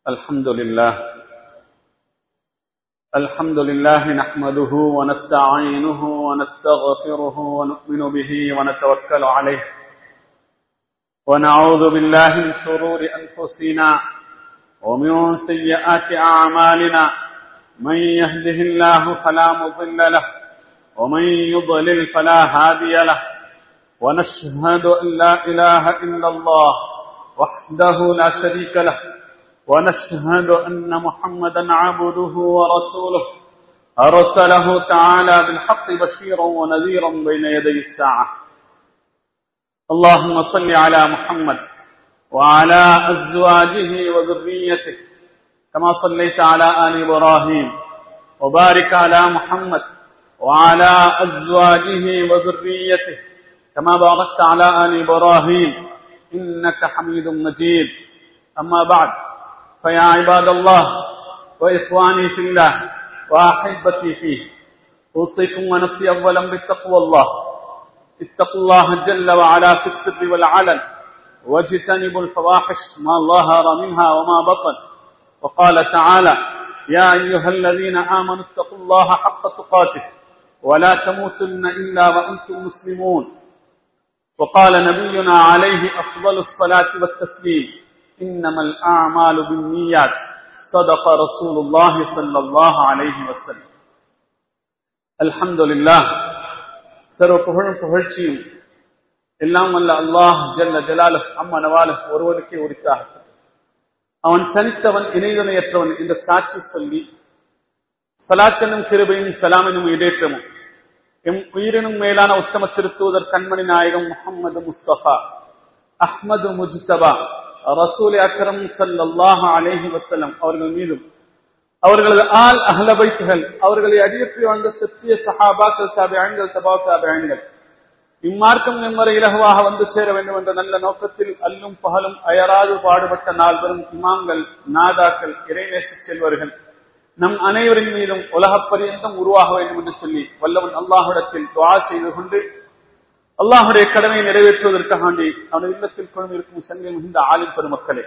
الحمد لله الحمد لله نحمده ونستعينه ونستغفره ونؤمن به ونتوكل عليه ونعوذ بالله من شرور أنفسنا ومن سيئات أعمالنا من يهده الله فلا مضل له ومن يضلل فلا هادي له ونشهد أن لا إله إلا الله وحده لا شريك له ونشهد أن محمدا عبده ورسوله أرسله تعالى بالحق بشيرا ونذيرا بين يدي الساعة اللهم صل على محمد وعلى أزواجه وذريته كما صليت على آل إبراهيم وبارك على محمد وعلى أزواجه وذريته كما باركت على آل إبراهيم إنك حميد مجيد أما بعد فيا عباد الله وإخواني في الله وأحبتي فيه أوصيكم ونفسي أولا بتقوى الله اتقوا الله جل وعلا في السر والعلن واجتنبوا الفواحش ما ظهر منها وما بطن وقال تعالى يا أيها الذين آمنوا اتقوا الله حق تقاته ولا تموتن إلا وأنتم مسلمون وقال نبينا عليه أفضل الصلاة والتسليم إنما الأعمال بالنيات صدق رسول الله صلى الله عليه وسلم الحمد لله சர்வ புகழும் புகழ்ச்சியும் எல்லாம் வல்ல அல்லாஹ் ஜல்ல ஜலால அம்மா நவால ஒருவனுக்கே உரித்தாக அவன் தனித்தவன் இணைதனையற்றவன் இந்த சாட்சி சொல்லி சலாச்சனும் கிருபையும் சலாமினும் இடேற்றமும் எம் உயிரினும் மேலான உத்தம திருத்தூதர் கண்மணி நாயகம் முகமது முஸ்தபா அஹ்மது முஜ்தபா ரசூல் அக்ரம் சல்லாஹ் அலேஹி வசல்லம் அவர்கள் மீதும் அவர்களது ஆள் அகலபைத்துகள் அவர்களை அடியற்றி வாழ்ந்த சத்திய சஹாபாக்கள் சாபியான்கள் சபா சாபியான்கள் இம்மார்க்கம் எம்மறை இலகுவாக வந்து சேர வேண்டும் என்ற நல்ல நோக்கத்தில் அல்லும் பகலும் அயராது பாடுபட்ட நால்வரும் இமாம்கள் நாதாக்கள் இறைநேச செல்வர்கள் நம் அனைவரின் மீதும் உலக பரியந்தம் உருவாக வேண்டும் என்று சொல்லி வல்லவன் அல்லாஹுடத்தில் துவா செய்து கொண்டு அல்லாஹுடைய கடமையை நிறைவேற்றுவதற்காக அவனது இல்லத்தில் குழுமி இருக்கும் சங்கை மிகுந்த ஆளின் பெருமக்களே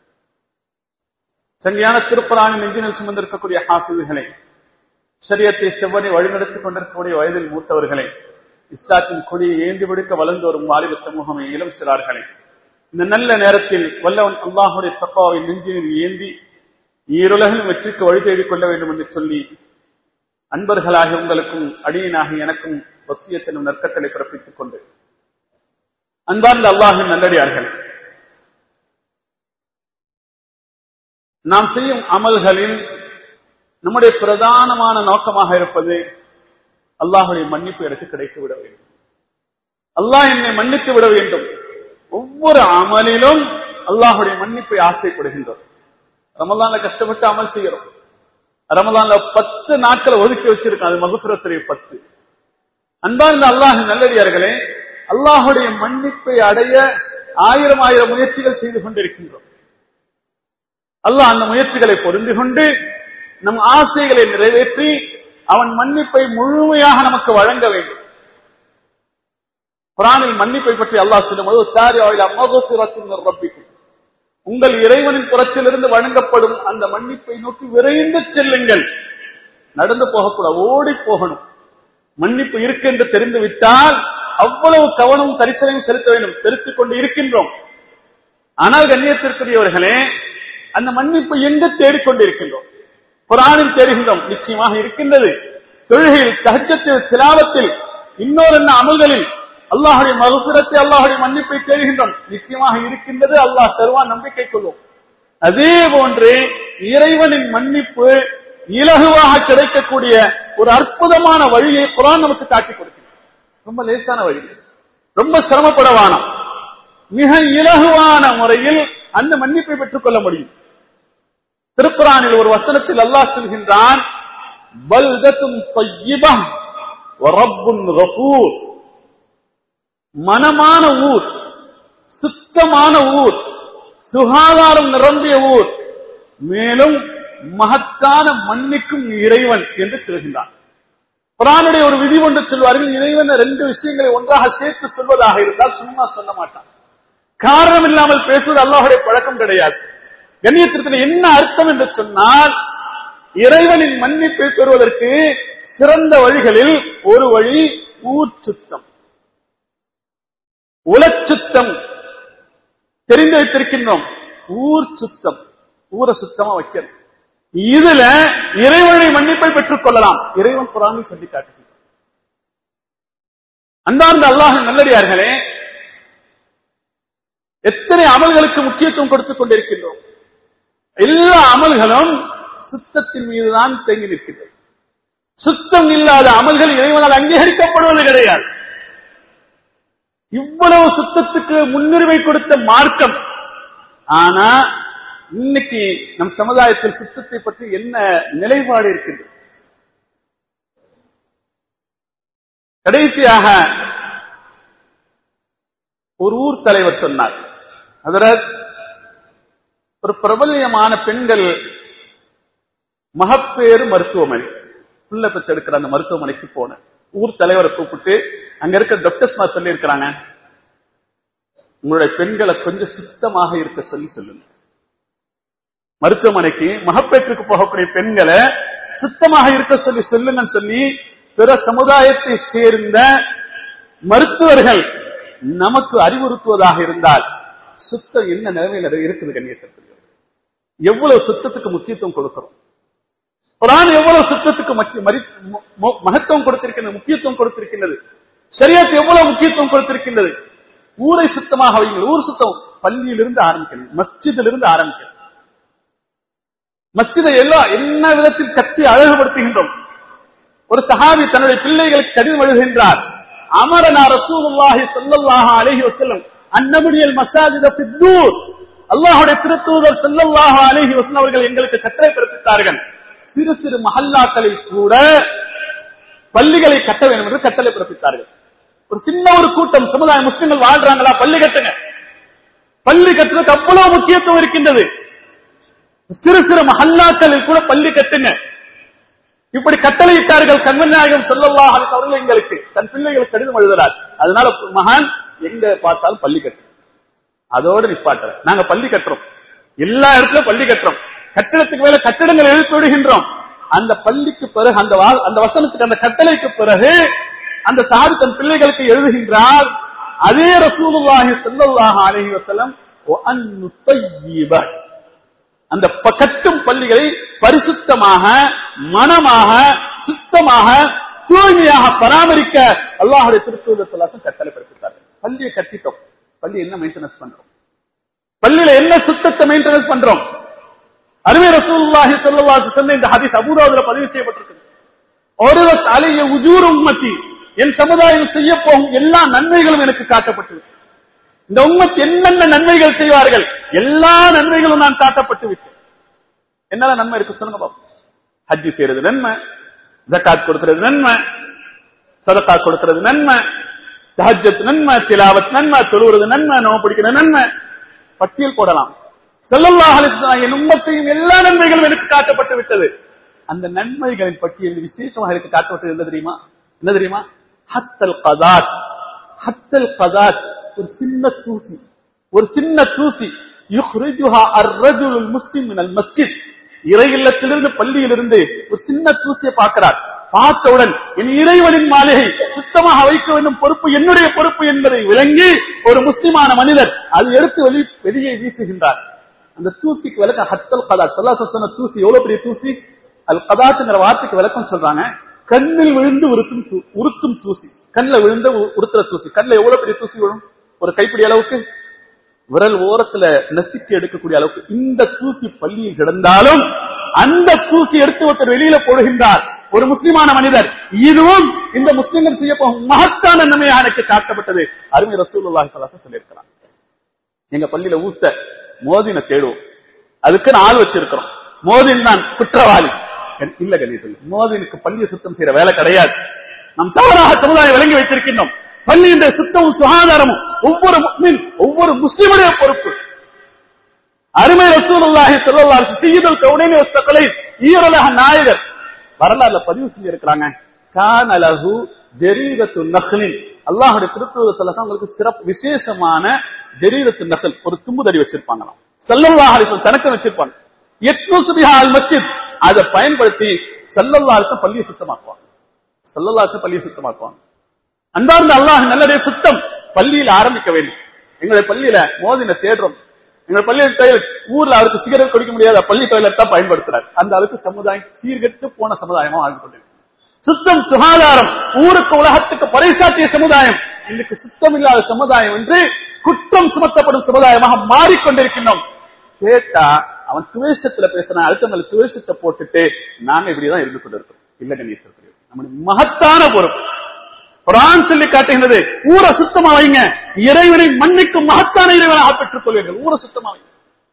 சங்கையான திருப்பராணி நெஞ்சினில் சுமந்திருக்கக்கூடிய ஹாசிவுகளை சரியத்தை செவ்வனை வழிநடத்திக் கொண்டிருக்கக்கூடிய வயதில் மூத்தவர்களை இஸ்லாத்தின் கொடியை ஏந்தி பிடிக்க வளர்ந்து வரும் வாலிப சமூகமே இளம் சிறார்களை இந்த நல்ல நேரத்தில் வல்லவன் அல்லாஹுடைய தப்பாவை நெஞ்சினில் ஏந்தி ஈருலகிலும் வெற்றிக்கு வழி தேடிக் கொள்ள வேண்டும் என்று சொல்லி அன்பர்களாக உங்களுக்கும் அடியனாக எனக்கும் வசியத்தினும் நற்கட்டளை பிறப்பித்துக் கொண்டு அன்பார்ந்த அல்லாஹின் நல்லடியார்கள் நாம் செய்யும் அமல்களில் நம்முடைய பிரதானமான நோக்கமாக இருப்பது அல்லாஹுடைய மன்னிப்பு எனக்கு கிடைத்து விட வேண்டும் அல்லாஹ் என்னை மன்னித்து விட வேண்டும் ஒவ்வொரு அமலிலும் அல்லாஹுடைய மன்னிப்பை ஆசைப்படுகின்றோம் ரமலான்ல கஷ்டப்பட்டு அமல் செய்யறோம் ரமலான்ல பத்து நாட்களை ஒதுக்கி வச்சிருக்கோம் அது மகுசுரத்துறை பத்து அன்பார்ந்த அல்லாஹ் நல்லடியார்களே அல்லாஹுடைய மன்னிப்பை அடைய ஆயிரம் ஆயிரம் முயற்சிகள் செய்து கொண்டிருக்கின்றோம் அல்லாஹ் அந்த முயற்சிகளை பொருந்து கொண்டு நம் ஆசைகளை நிறைவேற்றி அவன் மன்னிப்பை முழுமையாக நமக்கு வழங்க வேண்டும் குரானில் மன்னிப்பை பற்றி அல்லாஹ் சொல்லும்போது சாரி ஆயில் அம்மகோசுரத்தின் ரப்பிக்கும் உங்கள் இறைவனின் புறத்திலிருந்து வழங்கப்படும் அந்த மன்னிப்பை நோக்கி விரைந்து செல்லுங்கள் நடந்து போகக்கூடாது ஓடி போகணும் மன்னிப்பு இருக்கு என்று தெரிந்து விட்டால் அவ்வளவு கவனமும் தரிசனையும் செலுத்த வேண்டும் செலுத்திக் கொண்டு இருக்கின்றோம் ஆனால் கண்ணியத்திற்குரியவர்களே அந்த மன்னிப்பு எங்கு தேடிக்கொண்டிருக்கின்றோம் குரானில் தேடுகின்றோம் நிச்சயமாக இருக்கின்றது தொழுகையில் சகஜத்தில் சிலாவத்தில் இன்னொரு என்ன அமல்களில் அல்லாஹுடைய மகுசுரத்தை அல்லாஹுடைய மன்னிப்பை தேடுகின்றோம் நிச்சயமாக இருக்கின்றது அல்லாஹ் தருவான் நம்பிக்கை கொள்வோம் அதே போன்று இறைவனின் மன்னிப்பு இலகுவாக கிடைக்கக்கூடிய ஒரு அற்புதமான வழியை குரான் நமக்கு காட்டி கொடுக்கிறது ரொம்ப லேசான வழி ரொம்ப சிரமப்படவான மிக இலகுவான முறையில் அந்த மன்னிப்பை பெற்றுக் கொள்ள முடியும் திருக்குறானில் ஒரு வசனத்தில் அல்லாஹ் சொல்கின்றான் மனமான ஊர் சுத்தமான ஊர் சுகாதாரம் நிரம்பிய ஊர் மேலும் மகத்தான மன்னிக்கும் இறைவன் என்று சொல்கின்றான் குரானுடைய ஒரு விதி ஒன்று சொல்வார்கள் இறைவன் ரெண்டு விஷயங்களை ஒன்றாக சேர்த்து சொல்வதாக இருந்தால் சும்மா சொல்ல மாட்டான் காரணம் இல்லாமல் பேசுவது அல்லாஹுடைய பழக்கம் கிடையாது கண்ணியத்திற்கு என்ன அர்த்தம் என்று சொன்னால் இறைவனின் மன்னிப்பை பெறுவதற்கு சிறந்த வழிகளில் ஒரு வழி ஊர் சுத்தம் உலச்சுத்தம் தெரிந்து வைத்திருக்கின்றோம் ஊர் சுத்தம் ஊரை சுத்தமா வைக்கணும் இதுல இறைவனை மன்னிப்பை பெற்றுக் கொள்ளலாம் இறைவன் குரானில் சொல்லி காட்டுகிறார் அன்பார்ந்த அல்லாஹ் நல்லடியார்களே எத்தனை அமல்களுக்கு முக்கியத்துவம் கொடுத்துக் கொண்டிருக்கின்றோம் எல்லா அமல்களும் சுத்தத்தின் மீதுதான் தேங்கி நிற்கின்றது சுத்தம் இல்லாத அமல்கள் இறைவனால் அங்கீகரிக்கப்படுவது கிடையாது இவ்வளவு சுத்தத்துக்கு முன்னுரிமை கொடுத்த மார்க்கம் ஆனா இன்னைக்கு நம் சமுதாயத்தில் சுத்தத்தை பற்றி என்ன நிலைப்பாடு இருக்கின்றது கடைசியாக ஒரு ஊர் தலைவர் சொன்னார் அதரத் ஒரு பிரபல்யமான பெண்கள் மகப்பேறு மருத்துவமனை புள்ள பெற்றெடுக்கிற அந்த மருத்துவமனைக்கு போனேன் ஊர் தலைவரை கூப்பிட்டு அங்க இருக்க டாக்டர்ஸ் சொல்லி இருக்கிறாங்க உங்களுடைய பெண்களை கொஞ்சம் சுத்தமாக இருக்க சொல்லி சொல்லுங்க மருத்துவமனைக்கு மகப்பேற்றுக்கு போகக்கூடிய பெண்களை சுத்தமாக இருக்க சொல்லி சொல்லுங்கன்னு சொல்லி பிற சமுதாயத்தை சேர்ந்த மருத்துவர்கள் நமக்கு அறிவுறுத்துவதாக இருந்தால் சுத்தம் என்ன நிலைமையில இருக்குது கண்ணியத்திற்கு எவ்வளவு சுத்தத்துக்கு முக்கியத்துவம் கொடுக்கிறோம் குரான் எவ்வளவு சுத்தத்துக்கு மக்கி- மரி- மு- மு- மகத்துவம் கொடுத்திருக்கின்றது முக்கியத்துவம் கொடுத்திருக்கின்றது சரியாத்து எவ்வளவு முக்கியத்துவம் கொடுத்திருக்கின்றது ஊரை சுத்தமாக வைங்கள் ஊர் சுத்தம் பள்ளியிலிருந்து ஆரம்பிக்கணும் மஸ்ஜிதிலிருந்து ஆரம்பிக்கணும் மஸ்ஜிதை எல்லாம் என்ன விதத்தில் கட்டி அழகுபடுத்துகின்றோம் ஒரு சஹாபி தன்னுடைய பிள்ளைகளுக்கு கடிதம் எழுதுகின்றார் அமரனா ரசூலுல்லாஹி ஸல்லல்லாஹு அலைஹி வஸல்லம் அன்னபடியல் மசாஜித ஃபித்தூர் அல்லாஹ்வுடைய திருத்தூதர் ஸல்லல்லாஹு அலைஹி வஸல்லம் அவர்கள் எங்களுக்கு கட்டளை பிறப்பித்தார்கள் சிறு சிறு மஹல்லாக்களில் கூட பள்ளிகளை கட்ட வேண்டும் என்று கட்டளை பிறப்பித்தார்கள் ஒரு சின்ன ஒரு கூட்டம் சமுதாய முஸ்லிம்கள் வாழ்றாங்களா பள்ளி கட்டுங்க பள்ளி கட்டுறதுக்கு அவ்வளவு முக்கியத்துவம் இருக்கின்றது சிறு சிறு மஹல்லாக்களில் கூட பள்ளி கட்டுங்க இப்படி கட்டளையிட்டார்கள் கண்மநாயகம் சொல்லல்லா அவர்கள் எங்களுக்கு தன் பிள்ளைகளுக்கு கடிதம் எழுதுறார் அதனால மகான் எங்க பார்த்தாலும் பள்ளி கட்டு அதோடு நிப்பாட்டுற நாங்க பள்ளி கட்டுறோம் எல்லா இடத்துலயும் பள்ளி கட்டுறோம் கட்டிடத்துக்கு மேல கட்டிடங்கள் எழுத்து விடுகின்றோம் அந்த பள்ளிக்கு பிறகு அந்த வா- அந்த வசனத்துக்கு அந்த கட்டளைக்கு பிறகு அந்த சாது தன் பிள்ளைகளுக்கு எழுதுகின்றார் அதே ரசூலுல்லாஹி ஸல்லல்லாஹு அலைஹி வஸல்லம் "வ அன் நுத்தய்யிப" அந்த ப- கட்டும் பள்ளிகளை பரிசுத்தமாக மனமாக சுத்தமாக தூய்மையாக பராமரிக்க அல்லாஹுடைய திருத்தூதர் சொல்லாசம் கட்டளை பிறப்பித்தார்கள் பள்ளியை கட்டிட்டோம் பள்ளி என்ன மெயின்டெனன்ஸ் பண்றோம் பள்ளியில என்ன சுத்தத்தை மெயின்டெனன்ஸ் பண்றோம் அருமை ரசூலுல்லாஹி ஸல்லல்லாஹு அலைஹி வஸல்லம் இந்த ஹதீஸ் அபூதாவுல பதிவு செய்யப்பட்டிருக்கு ஒருவர் அலைய உஜூர் உம்மத்தி என் சமுதாயம் செய்ய போகும் எல்லா நன்மைகளும் எனக்கு காட்டப்பட்டது இந்த உம்மத் என்னென்ன நன்மைகள் செய்வார்கள் எல்லா நன்மைகளும் நான் காட்டப்பட்டு விட்டேன் என்னென்ன நன்மை இருக்கு சொல்லுங்க பாப்போம் ஹஜ்ஜி செய்யறது நன்மை ஜக்காத் கொடுக்கிறது நன்மை சதக்கா கொடுக்கிறது நன்மை தஹஜத் நன்மை திலாவத் நன்மை தொழுவது நன்மை நோவு பிடிக்கிற நன்மை பட்டியல் போடலாம் ஸல்லல்லாஹு அலைஹி வஸல்லம் என் உம்மத்தையும் எல்லா நன்மைகளும் எனக்கு காட்டப்பட்டு விட்டது அந்த நன்மைகளின் பட்டியல் விசேஷமாக எனக்கு காட்டப்பட்டது என்ன தெரியுமா என்ன தெரியுமா ஹத்தல் கதாத் ஹத்தல் கதாத் ஒரு சின்ன தூசி ஒரு சின்ன தூசி யுஹ்ரிஜுஹா அர்-ரஜுலுல் முஸ்லிம் மினல் மஸ்ஜித் இறை இல்லத்திலிருந்து பள்ளியிலிருந்து ஒரு சின்ன தூசியை பார்க்கிறார் பார்த்தவுடன் என் இறைவனின் மாளிகை சுத்தமாக வைக்க வேண்டும் பொறுப்பு என்னுடைய பொறுப்பு என்பதை விளங்கி ஒரு முஸ்லிமான மனிதர் அது எடுத்து வெளி வெளியே வீசுகின்றார் அந்த தூசிக்கு விளக்கம் ஹத்தல் கதாத் சொல்லா சொன்ன தூசி எவ்வளவு பெரிய தூசி அல் கதாத்துங்கிற வார்த்தைக்கு விளக்கம் சொல்றாங்க கண்ணில் விழுந்து உருத்தும் தூ- உருத்தும் தூசி கண்ணில் விழுந்த உ- உருத்துற தூசி கண்ணில் எவ்வளவு பெரிய தூசி விழும் ஒரு கைப்பிடி அளவுக்கு விரல் ஓரத்துல நசுக்கி எடுக்கக்கூடிய அளவுக்கு இந்த தூசி பள்ளியில் கிடந்தாலும் அந்த தூசி எடுத்து ஒருத்தர் வெளியில போடுகின்றார் ஒரு முஸ்லிமான மனிதர் இதுவும் இந்த முஸ்லிம்கள் செய்ய போகும் மகத்தான நன்மையாக எனக்கு காட்டப்பட்டது அருமை ரசூலுல்லாஹி ஸல்லல்லாஹு அலைஹி சொல்லியிருக்கிறார் எங்க பள்ளியில ஊத்த மோதின தேடுவோம் அதுக்கு ஆள் வச்சிருக்கிறோம் மோதின் தான் குற்றவாளி இல்ல கணேசன் மோதினுக்கு பள்ளியை சுத்தம் செய்யற வேலை கிடையாது நம் தவறாக சமுதாயம் விளங்கி வைத்திருக்கின்றோம் பள்ளியின் சுத்தமும் சுகாதாரமும் ஒவ்வொரு முஸ்லிம் ஒவ்வொரு முஸ்லிமுடைய பொறுப்பு அருமை ரசூலுல்லாஹி ஸல்லல்லாஹு அலைஹி சய்யிதுல் கவுனைனி வஸ்தகலை ஈரலக நாயகர் வரலாறுல பதிவு செஞ்சிருக்கிறாங்க கான லஹு ஜரீரத்து நஹ்லின் அல்லாஹ்வுடைய திருத்தூதர் ஸல்லல்லாஹு உங்களுக்கு சிறப்பு விசேஷமான ஜரீரத்து நஹல் ஒரு தும்புதடி வச்சிருப்பாங்களாம் சல்லல்லாஹு அலைஹி வஸல்லம் தனக்கு வச்சிருப்பாங்க எட்நூறு பிஹா அல் மஸ்ஜித் அதை பயன்படுத்தி சல்லல்லாஹு அலைஹி வஸல்லம் பள்ளியை சுத்தமாக்குவாங்க சல்லல்லாஹு அலைஹி வஸல்லம் பள்ளியை சுத்தமாக்குவாங்க அன்பார்ந்த அல்லாஹ் நல்லதே சுத்தம் பள்ளியில ஆரம்பிக்க வேண்டும் எங்களுடைய பள்ளியில மோதின தேடுறோம் எங்கள் பள்ளி டாய்லெட் ஊர்ல அவருக்கு சிகரெட் குடிக்க முடியாத பள்ளி டாய்லெட் தான் பயன்படுத்துறாரு அந்த அளவுக்கு சமுதாயம் சீர்கெட்டு போன சமுதாயமா வாழ்ந்து கொண்டிருக்கு சுத்தம் சுகாதாரம் ஊருக்கு உலகத்துக்கு பறைசாற்றிய சமுதாயம் இன்னைக்கு சுத்தம் இல்லாத சமுதாயம் என்று குற்றம் சுமத்தப்படும் சமுதாயமாக மாறிக்கொண்டிருக்கின்றோம் கேட்டா அவன் துவேஷத்துல பேசுறான் அடுத்தவங்களை துவேஷத்தை போட்டுட்டு நாங்க இப்படிதான் இருந்து கொண்டிருக்கோம் இல்ல கணேசர் நம்முடைய மகத்தான பொறுப்பு குரான் சொல்லி காட்டுகின்றது ஊரை சுத்தமா வைங்க இறைவனை மன்னிக்கும் மகத்தான இறைவனாக பெற்றுக் கொள்வீர்கள் ஊரை சுத்தமா வைங்க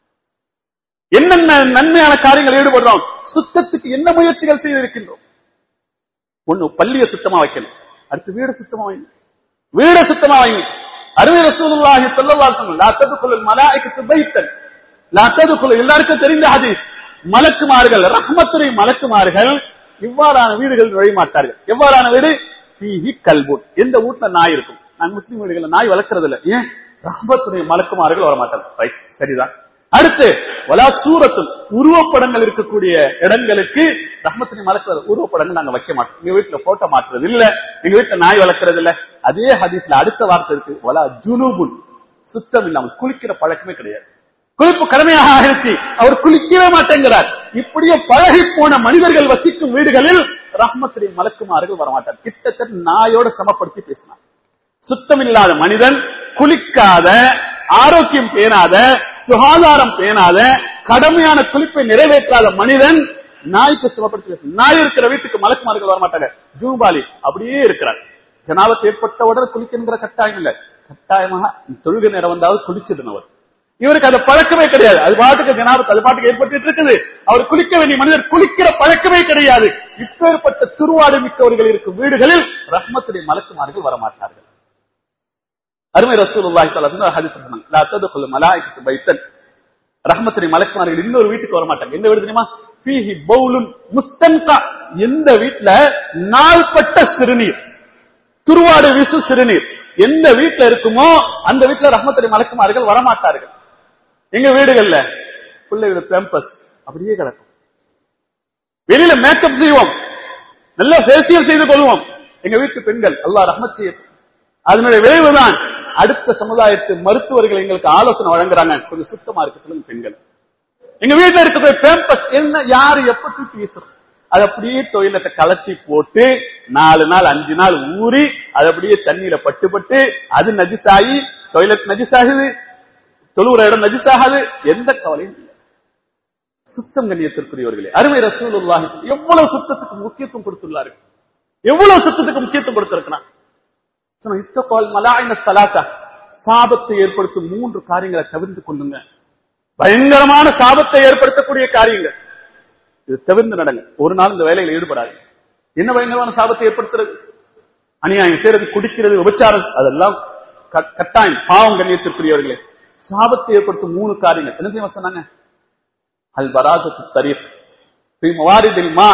என்னென்ன நன்மையான காரியங்கள் ஈடுபடுறோம் சுத்தத்துக்கு என்ன முயற்சிகள் செய்திருக்கின்றோம் ஒண்ணு பள்ளியை சுத்தமா வைக்கணும் அடுத்து வீடு சுத்தமா வைங்க வீடை சுத்தமா வைங்க அருமை ரசூலுல்லாஹி ஸல்லல்லாஹு அலைஹி வஸல்லம் லா ததுகுல் மலாயிகத்து பைத்தன் லா ததுகுல் எல்லாருக்கும் தெரிந்த ஹதீஸ் மலக்குமார்கள் ரஹ்மத்துரை மலக்குமார்கள் இவ்வாறான வீடுகள் நுழைய மாட்டார்கள் எவ்வாறான வீடு ஃபீஹி கல்புன் எந்த வீட்டுல நாய் இருக்கும் நாங்க முஸ்லீம் வீடுகள்ல நாய் வளர்க்கறது இல்ல ஏன் ரஹ்மத்துடைய மலக்குமார்கள் வர மாட்டாங்க ரைட் சரிதான் அடுத்து வலா சூரத்து உருவப்படங்கள் இருக்கக்கூடிய இடங்களுக்கு ரஹ்மத்துடைய மலக்குற உருவப்படங்கள் நாங்க வைக்க மாட்டோம் எங்க வீட்டுல போட்டோ மாற்றுறது இல்ல எங்க வீட்டுல நாய் வளர்க்கறது இல்ல அதே ஹதீஸ்ல அடுத்த வார்த்தை இருக்கு வலா ஜுனூபுன் சுத்தம் இல்லாமல் குளிக்கிற பழக்கமே கிடையாது குளிப்பு கடமையாக ஆகிருச்சு அவர் குளிக்கவே மாட்டேங்கிறார் இப்படியே பழகி போன மனிதர்கள் வசிக்கும் வீடுகளில் ரஹ்மத்துடைய மலக்குமார்கள் வரமாட்டார் கிட்டத்தட்ட நாயோட சமப்படுத்தி பேசினார் சுத்தமில்லாத மனிதன் குளிக்காத ஆரோக்கியம் பேணாத சுகாதாரம் பேணாத கடமையான குளிப்பை நிறைவேற்றாத மனிதன் நாய்க்கு சமப்படுத்தி பேச நாய் இருக்கிற வீட்டுக்கு மலக்குமார்கள் வரமாட்டாங்க ஜூபாலி அப்படியே இருக்கிறார் ஜனாபத்து ஏற்பட்ட உடனே குளிக்கின்ற கட்டாயம் இல்ல கட்டாயமாக தொழுகை நேரம் வந்தாவது குளிச்சிடணும் அவர் இவருக்கு அந்த பழக்கமே கிடையாது அது பாட்டுக்கு ஜனாபத் அது பாட்டுக்கு ஏற்பட்டு இருக்குது அவர் குளிக்க வேண்டிய மனிதர் குளிக்கிற பழக்கமே கிடையாது இப்பேற்பட்ட துருவாடு மிக்கவர்கள் இருக்கும் வீடுகளில் ரஹ்மத்துடைய மலக்குமார்கள் வரமாட்டார்கள் அருமை ரசூலுல்லாஹி ஸல்லல்லாஹு அலைஹி ஹதீஸ் சொன்னாங்க லா ததுகுல் மலாயிகத்து பைத்தன் ரஹ்மத்துடைய மலக்குமார்கள் இன்னொரு வீட்டுக்கு வர மாட்டாங்க எந்த வீடு தெரியுமா ஃபீஹி பவுலுன் முஸ்தன்கா எந்த வீட்டுல நாள்பட்ட சிறுநீர் துருவாடு விசு சிறுநீர் எந்த வீட்டுல இருக்குமோ அந்த வீட்டுல ரஹ்மத்துடைய மலக்குமார்கள் வரமாட்டார்கள் எங்க வீடுகள்ல பிள்ளைகளோட பேம்பஸ் அப்படியே கிடக்கும் வெளியில மேக்கப் செய்வோம் நல்ல ஃபேசியல் செய்து கொள்வோம் எங்க வீட்டு பெண்கள் அல்லாஹ் ரஹ்மத் செய்யட்டும் அதனுடைய விளைவுதான் அடுத்த சமுதாயத்து மருத்துவர்கள் எங்களுக்கு ஆலோசனை வழங்குறாங்க கொஞ்சம் சுத்தமா இருக்கு சொல்லுங்க பெண்கள் எங்க வீட்டுல இருக்கிற பேம்பஸ் என்ன யாரு எப்ப தூக்கி வீசுறோம் அது அப்படியே தொழிலத்தை கலத்தி போட்டு நாலு நாள் அஞ்சு நாள் ஊறி அது அப்படியே தண்ணியில பட்டு பட்டு அது நஜிசாகி டொய்லெட் நஜிசாகுது தொழுகிற இடம் நஜிசாகாது எந்த கவலையும் இல்லை சுத்தம் கண்ணியத்திற்குரியவர்களே அருமை ரசூலுல்லாஹி எவ்வளவு சுத்தத்துக்கு முக்கியத்துவம் கொடுத்துள்ளாரு எவ்வளவு சுத்தத்துக்கு முக்கியத்துவம் கொடுத்திருக்கிறான் இத்தகால் மலாயின சலாத்தா சாபத்தை ஏற்படுத்தும் மூன்று காரியங்களை தவிர்த்து கொள்ளுங்க பயங்கரமான சாபத்தை ஏற்படுத்தக்கூடிய காரியங்கள் இது தவிர்த்து நடங்க ஒரு நாள் இந்த வேலையில் ஈடுபடாது என்ன பயங்கரமான சாபத்தை ஏற்படுத்துறது அநியாயம் செய்யறது குடிக்கிறது விபச்சாரம் அதெல்லாம் க- கட்டாயம் பாவம் கண்ணியத்திற்குரியவர்களே சாபத்தை ஏற்படுத்தும் மூணு காரியங்கள் என்ன செய்ய சொன்னாங்க அல் பராசத்து தரீப் மவாரிதில் மா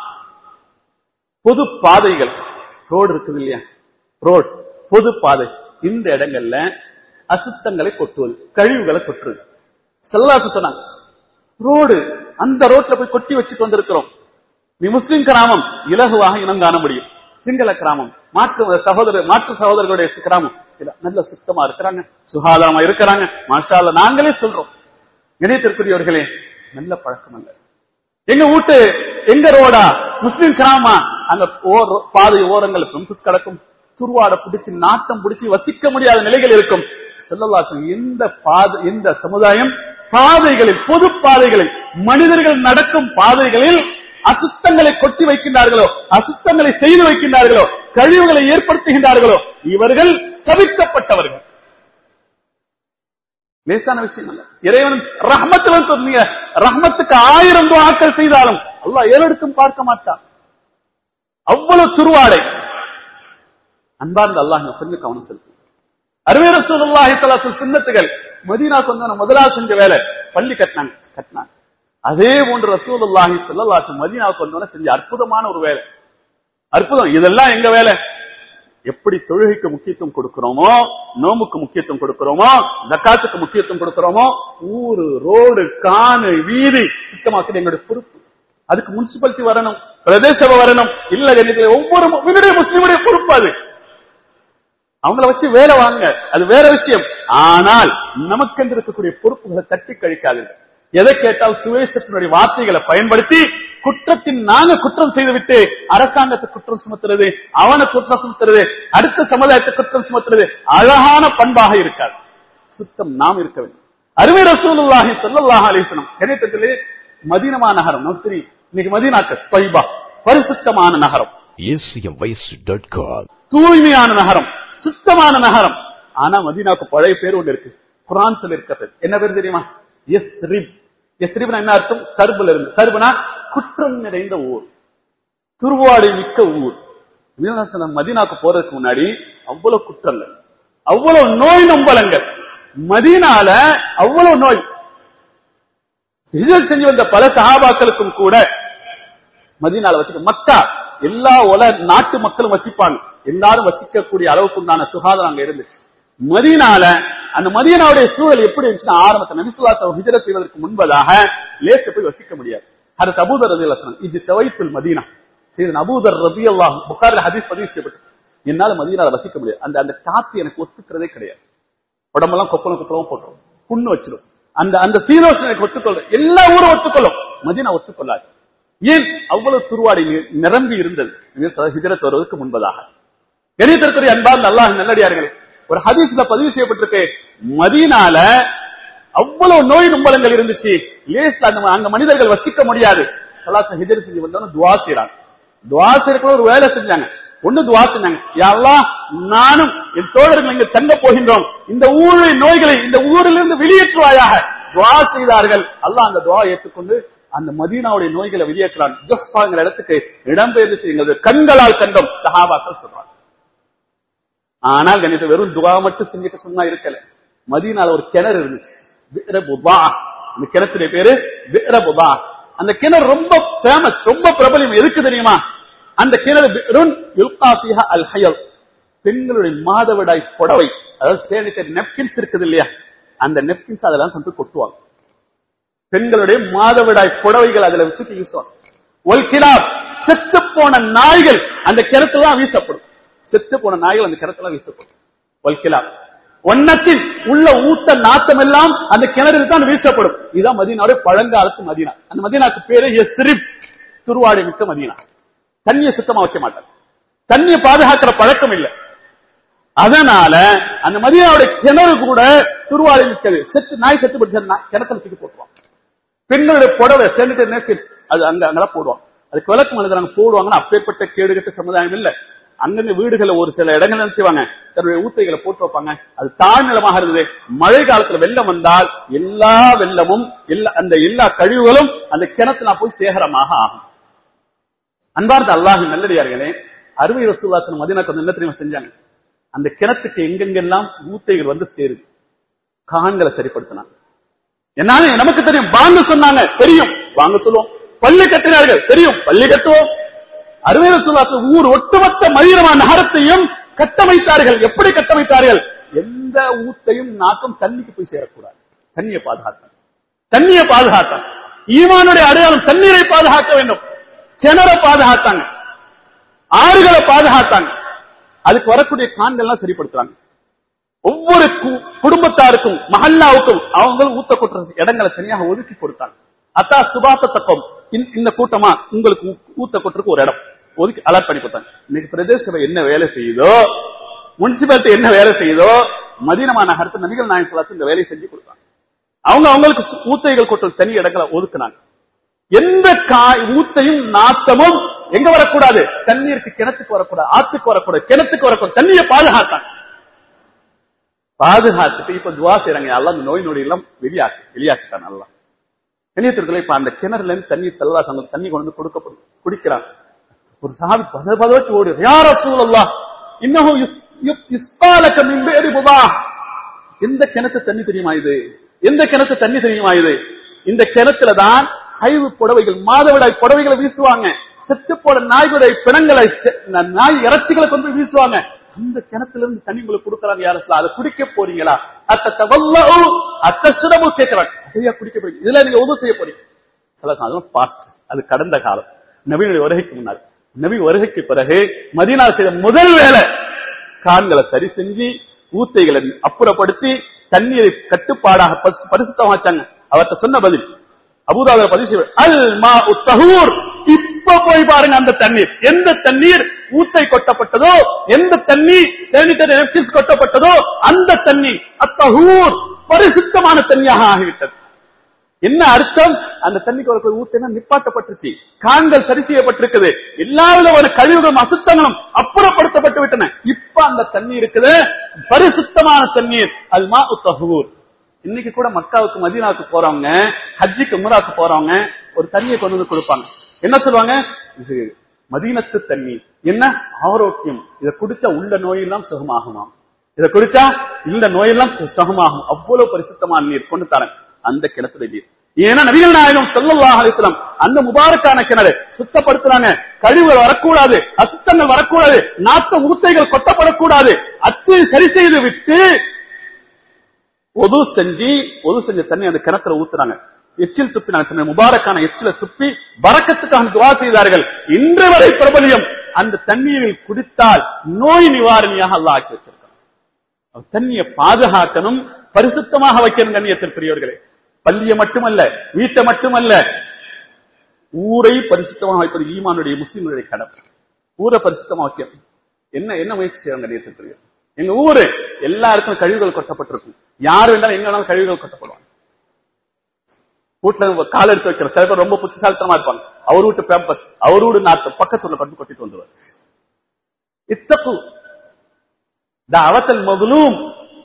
பொது பாதைகள் ரோடு இருக்குது இல்லையா ரோட் பொது பாதை இந்த இடங்கள்ல அசுத்தங்களை கொட்டுவது கழிவுகளை கொட்டுறது செல்லாசு சொன்னாங்க ரோடு அந்த ரோட்ல போய் கொட்டி வச்சுட்டு வந்திருக்கிறோம் நீ முஸ்லிம் கிராமம் இலகுவாக இனம் காண முடியும் சிங்கள கிராமம் மாற்று சகோதரர் மாற்று சகோதரர்களுடைய கிராமம் இல்ல நல்ல சுத்தமா இருக்கிறாங்க சுகாதாரமா இருக்கிறாங்க மாஷால நாங்களே சொல்றோம் இணையத்திற்குரியவர்களே நல்ல பழக்கம் அல்ல எங்க வீட்டு எங்க ரோடா முஸ்லிம் கிராமமா அங்க ஓர் பாதை ஓரங்கள் பெம்சஸ் கிடக்கும் துருவாட பிடிச்சு நாட்டம் பிடிச்சு வசிக்க முடியாத நிலைகள் இருக்கும் செல்லல்லாசன் எந்த பாதை எந்த சமுதாயம் பாதைகளில் பொது பாதைகளில் மனிதர்கள் நடக்கும் பாதைகளில் அசுத்தங்களை கொட்டி வைக்கின்றார்களோ அசுத்தங்களை செய்து வைக்கின்றார்களோ கழிவுகளை ஏற்படுத்துகின்றார்களோ இவர்கள் தவிர்க்கப்பட்டவர்கள் லேசான விஷயம் அல்ல இறைவன் ரஹ்மத்தில் சொன்னீங்க ரஹ்மத்துக்கு ஆயிரம் துவாக்கள் செய்தாலும் அல்லாஹ் ஏறெடுத்தும் பார்க்க மாட்டான் அவ்வளவு துருவாடை அன்பார்ந்த அல்லாஹ் இங்க கொஞ்சம் கவனம் செலுத்து அருமை ரசூலுல்லாஹி ஸல்லல்லாஹு சின்னத்துகள் மதீனா சொன்ன முதலாவது செஞ்ச வேலை பள்ளி கட்டினாங்க கட்டினாங்க அதே போன்று ரசூலுல்லாஹி ஸல்லல்லாஹு மதீனா கொண்டு செஞ்ச அற்புதமான ஒரு வேலை அற்புதம் இதெல்லாம் எங்க வேலை எப்படி தொழுகைக்கு முக்கியத்துவம் கொடுக்கிறோமோ நோமுக்கு முக்கியத்துவம் கொடுக்கிறோமோ ஜக்காத்துக்கு முக்கியத்துவம் கொடுக்கிறோமோ ஊரு ரோடு காணு வீதி சுத்தமாக்குறது எங்களுடைய பொறுப்பு அதுக்கு முனிசிபாலிட்டி வரணும் பிரதேச சபை வரணும் இல்ல கணிதத்துல ஒவ்வொரு முஸ்லிமுடைய முஸ்லிமுடைய பொறுப்பு அது அவங்கள வச்சு வேலை வாங்க அது வேற விஷயம் ஆனால் நமக்கென்று இருக்கக்கூடிய பொறுப்புகளை தட்டி கழிக்காதீர்கள் எதை கேட்டால் சுவேசத்தினுடைய வார்த்தைகளை பயன்படுத்தி குற்றத்தின் நாங்க குற்றம் செய்துவிட்டு அரசாங்கத்தை குற்றம் சுமத்துறது அவனை குற்றம் சுமத்துறது அடுத்த சமுதாயத்தை குற்றம் சுமத்துறது அழகான பண்பாக இருக்காது சுத்தம் நாம் இருக்க வேண்டும் அருமை ரசூலுல்லாஹி ஸல்லல்லாஹு அலைஹி வஸல்லம் கிடைத்ததிலே மதீனமா நகரம் நமக்கு தெரியும் இன்னைக்கு மதீனாக்கு தொய்பா பரிசுத்தமான நகரம் acmvoice.com. தூய்மையான நகரம் சுத்தமான நகரம் ஆனா மதீனாக்கு பழைய பேர் ஒன்று இருக்கு பிரான்ஸ்ல இருக்கிறது என்ன பேர் தெரியுமா எஸ்ரிப் எஸ்ரிப்னா என்ன அர்த்தம் சர்புல இருந்து சர்புனா குற்றம் நிறைந்த ஊர் துருவாடி மிக்க ஊர் இதுதான் சொன்னேன், மதீனாக்கு போறதுக்கு முன்னாடி அவ்வளவு குற்றங்கள் அவ்வளவு நோய் நம்பலங்கள் மதீனால அவ்வளவு நோய் ஹிஜ்ரத் செஞ்சு வந்த பல சஹாபாக்களுக்கும் கூட மதீனால வச்சுக்க மக்கா எல்லா உல நாட்டு மக்களும் வசிப்பாங்க எல்லாரும் வசிக்கக்கூடிய அளவுக்கு உண்டான சுகாதாரம் அங்க இருந்துச்சு மதீனால அந்த மதீனாவுடைய சூழல் எப்படி இருந்துச்சுன்னா ஆரம்பத்தில் நபிசுல்லாத்த ஹிஜரத் செய்வதற்கு முன்பதாக லேச போய் வசிக்க முடியாது அது அபூதர் ரதி அல்லாஹ் இது தவைத்துல் மதீனா சரி அபூதர் ரதி அல்லாஹ் புகாரில் ஹதீஸ் பதிவு செய்யப்பட்டு என்னால மதீனால வசிக்க முடியாது அந்த அந்த காத்து எனக்கு ஒத்துக்கிறதே கிடையாது உடம்பெல்லாம் கொப்பளம் கொப்பளம் போட்டுரும் புண்ணு வச்சிடும் அந்த அந்த சீரோஷன் எனக்கு ஒத்துக்கொள்ள எல்லா ஊரும் ஒத்துக்கொள்ளும் மதீனா ஒத்துக்கொள்ளாது ஏன் அவ்வளவு துருவாடி நி- நிரம்பி இருந்தது ஹிஜரத் வருவதற்கு முன்பதாக கணிதற்குரிய அன்பார்ந்த அல்லாஹ் நல்லடியார்களே ஒரு ஹதீஸ்ல பதிவு செய்யப்பட்டிருக்கு மதீனால அவ்வளவு நோய் நும்பலங்கள் இருந்துச்சு லேஸ்ல அந்த அங்க மனிதர்கள் வசிக்க முடியாது சலாச ஹிஜர் செஞ்சு வந்தோன்னு துவா செய்றாங்க துவா செய்யறதுக்குள்ள ஒரு வேலை செஞ்சாங்க ஒண்ணு துவா செஞ்சாங்க யா அல்லாஹ் நானும் என் தோழர்கள் இங்க தங்க போகின்றோம் இந்த ஊரின் நோய்களை இந்த ஊரிலிருந்து வெளியேற்றுவாயாக துவா செய்தார்கள் அல்லாஹ் அந்த துவா ஏற்றுக்கொண்டு அந்த மதீனாவுடைய நோய்களை வெளியேற்றலாம் ஜொஃபாங்கிற இடத்துக்கு இடம்பெயர்ந்து செய்யுங்கள் கண்களால் கண்டோம் சஹாபாக்கள் சொல்றாங்க ஆனால் கணித வெறும் துவா மட்டும் செஞ்சுட்டு சும்மா இருக்கல மதீனால ஒரு கிணறு இருந்துச்சு பி'r புதா. அந்த கிணத்துடைய பேரு பி'r புதா. அந்த கிணறு ரொம்ப ஃபேமஸ் ரொம்ப பிரபலம் எதுக்கு தெரியுமா அந்த கிணறு பி'ருன் யுல்கா ஃபீஹா அல் ஹயல் பெண்களுடைய மாதவிடாய் புடவை அதாவது சேனிட்டரி நெப்கின்ஸ் இருக்குது இல்லையா அந்த நெப்கின்ஸ் அதெல்லாம் கொண்டு போய் கொட்டுவாங்க பெண்களுடைய மாதவிடாய் புடவைகள் அதுல வச்சுட்டு வீசுவாங்க ஒல் கிலாப் செத்து போன நாய்கள் அந்த கிணத்துல தான் வீசப்படும் செத்து போன நாய்கள் அந்த கிணத்துல வீசப்படும் ஒல் கிலாப் ஒன்னத்தில் உள்ள ஊத்த நாத்தம் எல்லாம் அந்த கிணறுக்கு தான் வீசப்படும் இதுதான் மதீனாவுடைய பழங்காலத்து மதீனா அந்த மதீனாக்கு பேரு எஸ்ரிப் துருவாடி மிக்க மதீனா தண்ணியை சுத்தமா வைக்க மாட்டாங்க தண்ணியை பாதுகாக்கிற பழக்கம் இல்லை அதனால அந்த மதீனாவுடைய கிணறு கூட துருவாடி மிக்கது செத்து நாய் செத்து பிடிச்ச நாய் கிணத்துல தூக்கி போட்டுருவாங்க பெண்களுடைய புடவை சென்னிட்டரி நேசிட் அது அங்க அங்கெல்லாம் போடுவாங்க அதுக்கு விளக்கம் எழுதுறாங்க போடுவாங்கன்னா அப்பேற்பட்ட கேடுகட்ட சமுதாயம் இல்ல அங்கங்க வீடுகளை ஒரு சில இடங்கள் என்ன செய்வாங்க தன்னுடைய ஊத்தைகளை போட்டு வைப்பாங்க அது தாழ்நிலமாக இருந்தது மழை காலத்துல வெள்ளம் வந்தால் எல்லா வெள்ளமும் எல்லா அந்த எல்லா கழிவுகளும் அந்த கிணத்துல போய் சேகரமாக ஆகும் அன்பார்ந்த அல்லாஹ் நல்லடியார்களே அறுவை ரசூல்லாசன் மதினாக்கு வந்து என்ன தெரியுமா செஞ்சாங்க அந்த கிணத்துக்கு எங்கெங்கெல்லாம் ஊத்தைகள் வந்து சேருது கான்களை சரிப்படுத்தினாங்க என்னால நமக்கு தெரியும் வாங்க சொன்னாங்க தெரியும் வாங்க சொல்லுவோம் பள்ளி கட்டினார்கள் தெரியும் பள்ளி கட்டுவோம் அறுவை சொல்லாத ஊர் ஒட்டுமொத்த மதிரமா நகரத்தையும் கட்டமைத்தார்கள் எப்படி கட்டமைத்தார்கள் எந்த ஊத்தையும் நாட்டம் தண்ணிக்கு போய் சேரக்கூடாது தண்ணியை பாதுகாத்தாங்க தண்ணியை பாதுகாத்தாங்க ஈமானுடைய அடையாளம் தண்ணீரை பாதுகாக்க வேண்டும் கிணறை பாதுகாத்தாங்க ஆறுகளை பாதுகாத்தாங்க அதுக்கு வரக்கூடிய கான்கள்லாம் சரிப்படுத்துறாங்க ஒவ்வொரு கு- குடும்பத்தாருக்கும் மஹல்லாவுக்கும் அவங்க ஊத்த கொட்டுற இடங்களை தனியாக ஒதுக்கி கொடுத்தாங்க அத்தா சுபாத்த தக்கம் இந்த கூட்டமா உங்களுக்கு ஊ- ஊத்த கொட்டுறதுக்கு ஒரு இடம் ஒதுக்கி அலர்ட் பண்ணி கொடுத்தாங்க இன்னைக்கு பிரதேச சபை என்ன வேலை செய்யுதோ முனிசிபாலிட்டி என்ன வேலை செய்யுதோ மதீனமா நகரத்து நபிகள் நாயகம் சொல்லாத்து இந்த வேலையை செஞ்சு கொடுத்தாங்க அவங்க அவங்களுக்கு சு- ஊத்தைகள் கொட்டுற தனி இடங்களை ஒதுக்குனாங்க எந்த காய் ஊத்தையும் நாத்தமும் எங்க வரக்கூடாது தண்ணீருக்கு கிணத்துக்கு வரக்கூடாது ஆத்துக்கு வரக்கூடாது கிணத்துக்கு வரக்கூடாது தண்ணியை பாதுகாத்தாங்க பாதுகாத்துட்டு இப்ப துவா செய்றாங்க எல்லாம் அந்த நோய் நொடி எல்லாம் வெளியாக்கு வெளியாக்கிட்டான் நல்லா வெளியத்திற்குள்ள இப்ப அந்த கிணறுல இருந்து தண்ணி தல்லா அந்த தண்ணி கொண்டு வந்து கொடுக்கப்படும் குடிக்கிறான் ஒரு சாவி பத பத வச்சு ஓடு யார சூழல்லா இன்னும் இஸ்பாலக்க மின்பேரி புதா எந்த கிணத்து தண்ணி தெரியுமா இது எந்த கிணத்து தண்ணி தெரியுமா இது இந்த கிணத்துல தான் ஹைவு புடவைகள் மாதவிடாய் புடவைகளை வீசுவாங்க செத்து போன நாய்களுடைய பிணங்களை செ- ந- நாய் இறைச்சிகளை கொண்டு போய் வீசுவாங்க அந்த கிணத்துல இருந்து தண்ணி உங்களுக்கு கொடுக்கறாங்க யாரும் அதை குடிக்க போறீங்களா அத்த தவல்லு அத்த சுரபு கேட்கிறாங்க சரியா குடிக்க போறீங்க இதுல நீங்க உதவு செய்ய போறீங்க அதெல்லாம் அதெல்லாம் past. அது கடந்த காலம் நபியினுடைய வருகைக்கு முன்னாடி நபி வருகைக்கு பிறகு மதீனா செய்த முதல் வேலை கான்களை சரி செஞ்சு ஊத்தைகளை அப்புறப்படுத்தி தண்ணீரை கட்டுப்பாடாக பரிசு- பரிசுத்தமாச்சாங்க அவர்கிட்ட சொன்ன பதில் அபூதாவில பதிவு செய்வார். அல் மா உத்தஹூர் இப்ப போய் பாருங்க அந்த தண்ணீர் எந்த தண்ணீர் ஊத்தை கொட்டப்பட்டதோ எந்த தண்ணீர் சானிட்டரி napkins கொட்டப்பட்டதோ அந்த தண்ணீர் அத்தஹூர் பரிசுத்தமான தண்ணியாக ஆகிவிட்டது என்ன அர்த்தம் அந்த தண்ணிக்கு வரக்கூடிய ஊத்தேனா நிப்பாட்டப்பட்டுச்சு கான்கள் சரி செய்யப்பட்டிருக்குது எல்லா விதமான கழிவுகளும் அசுத்தங்களும் அப்புறப்படுத்தப்பட்டு விட்டன இப்ப அந்த தண்ணி இருக்குது பரிசுத்தமான தண்ணீர் அல்மா உத்தஹூர் இன்னைக்கு கூட மக்காவுக்கு மதீனாவுக்கு போறவங்க ஹஜ்ஜிக்கு உம்ராக்கு போறவங்க ஒரு தண்ணியை கொண்டு வந்து கொடுப்பாங்க என்ன சொல்லுவாங்க இது மதீனத்து தண்ணி என்ன ஆரோக்கியம் இதை குடிச்சா உள்ள நோயெல்லாம் சுகமாகுமாம் இதை குடிச்சா இந்த நோயெல்லாம் சுகமாகும் அவ்வளவு பரிசுத்தமான நீர் கொண்டு தரேன் அந்த கிணத்துல நீர் ஏன்னா நபிகள் நாயகம் ஸல்லல்லாஹு அலைஹி வஸல்லம் அந்த முபாரக்கான கிணறு சுத்தப்படுத்துறாங்க கழிவுகள் வரக்கூடாது அசுத்தங்கள் வரக்கூடாது நாத்த ஊத்தைகள் கொட்டப்படக்கூடாது அத்து சரி செய்து விட்டு ஒது செஞ்சு ஒது செஞ்ச தண்ணி அந்த கிணத்துல ஊத்துறாங்க எச்சில் துப்பி நான் சொன்ன முபாரக்கான எச்சில துப்பி பறக்கத்துக்காக துவா செய்தார்கள் இன்று வரை பிரபலியம் அந்த தண்ணீரில் குடித்தால் நோய் நிவாரணியாக அல்லாஹ் ஆக்கி வச்சிருக்கான் அந்த தண்ணியை பாதுகாக்கணும் பரிசுத்தமாக வைக்கணும் கண்ணியத்திற்குரியவர்களே பள்ளியை மட்டுமல்ல வீட்டை மட்டுமல்ல ஊரை பரிசுத்தமாக வைப்பது ஈமானுடைய முஸ்லிம்களுடைய கடமை ஊரை பரிசுத்தமா வைக்கணும் என்ன என்ன முயற்சி செய்யறாங்க கண்ணியத்திற்குரிய எங்க ஊரு எல்லாருக்கும் கழிவுகள் கொட்டப்பட்டிருக்கும் யார் வேண்டாலும் எங்க வேணாலும் கழிவுகள் கொட்டப்படுவாங்க வீட்டுல கால் எடுத்து வைக்கிற சில பேர் ரொம்ப புத்திசாலித்தனமா இருப்பாங்க அவர் வீட்டு பேம்பஸ் அவர் வீடு நாட்டு பக்கத்துல கொண்டு கொட்டிட்டு வந்துருவார் இத்தப்பு அவத்தல் மதுலும்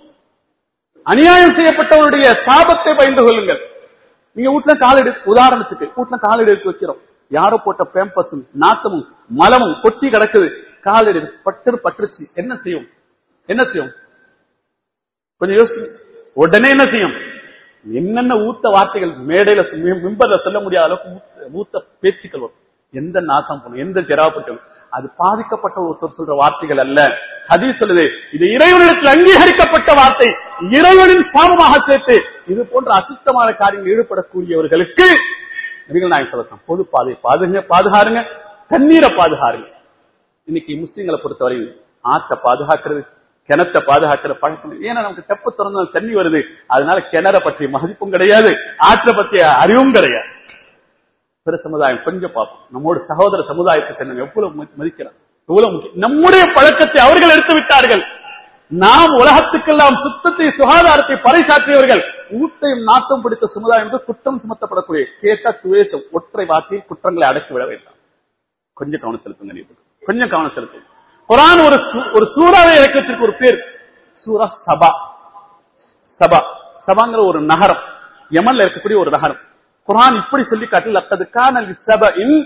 அநியாயம் செய்யப்பட்டவருடைய சாபத்தை பயந்து கொள்ளுங்கள் நீங்க வீட்டுல கால் எடுத்து உதாரணத்துக்கு வீட்டுல கால் எடுத்து வைக்கிறோம் யாரோ போட்ட பேம்பஸும் நாத்தமும் மலமும் கொட்டி கிடக்குது கால் எடுத்து பட்டு பட்டுருச்சு என்ன செய்யும் என்ன செய்யும் கொஞ்சம் யோசி உடனே என்ன செய்யும் என்னென்ன ஊத்த வார்த்தைகள் மேடையில மி- மிம்பர்ல சொல்ல முடியாத அளவுக்கு ஊத்த- ஊத்த பேச்சுக்கள் வரும் எந்த நாசம் பண்ணும் எந்த ஜெராப்பட்டும் அது பாதிக்கப்பட்ட ஒருத்தர் சொல்ற வார்த்தைகள் அல்ல ஹதீஸ் சொல்லுது இது இறைவனிடத்தில் அங்கீகரிக்கப்பட்ட வார்த்தை இறைவனின் சாபமாக சேர்த்து இது போன்ற அசுத்தமான காரியங்கள் ஈடுபடக்கூடியவர்களுக்கு நபிகள் நாயகம் சொல்லலாம் பொது பாதை பாதுங்க பாதுகாருங்க தண்ணீரை பாதுகாருங்க இன்னைக்கு முஸ்லிம்களை பொறுத்தவரை ஆற்றை பாதுகாக்கிறது கிணத்தை பாதுகாக்கிற பழக்கம் இல்லை. ஏன்னா நமக்கு தெப்ப திறந்து தண்ணி வருது அதனால கிணற பற்றிய மதிப்பும் கிடையாது ஆற்றை பற்றிய அறிவும் கிடையாது பிற சமுதாயம் கொஞ்சம் பார்ப்போம் நம்மோட சகோதர சமுதாயத்தை சேர்ந்த எவ்வளவு மதி- மதிக்கிறார் எவ்வளவு முக்கியம் நம்முடைய பழக்கத்தை அவர்கள் எடுத்து விட்டார்கள் நாம் உலகத்துக்கெல்லாம் சுத்தத்தை சுகாதாரத்தை பறைசாற்றியவர்கள் ஊட்டையும் நாட்டம் பிடித்த சமுதாயம் என்று குற்றம் சுமத்தப்படக்கூடிய கேட்ட துவேஷம் ஒற்றை வார்த்தையில் குற்றங்களை அடக்கி விட வேண்டாம் கொஞ்சம் கவனம் செலுத்துங்க நீ கொஞ்சம் கவனம் செலுத்துங்க குரான் ஒரு சூ- ஒரு சூறாவை இறக்கி வச்சிருக்க ஒரு பேர் சூரா சபா சபா சபாங்கிற ஒரு நகரம் யமன்ல இருக்கக்கூடிய ஒரு நகரம் குரான் இப்படி சொல்லி காட்டி லக்கது கானல் சபையின்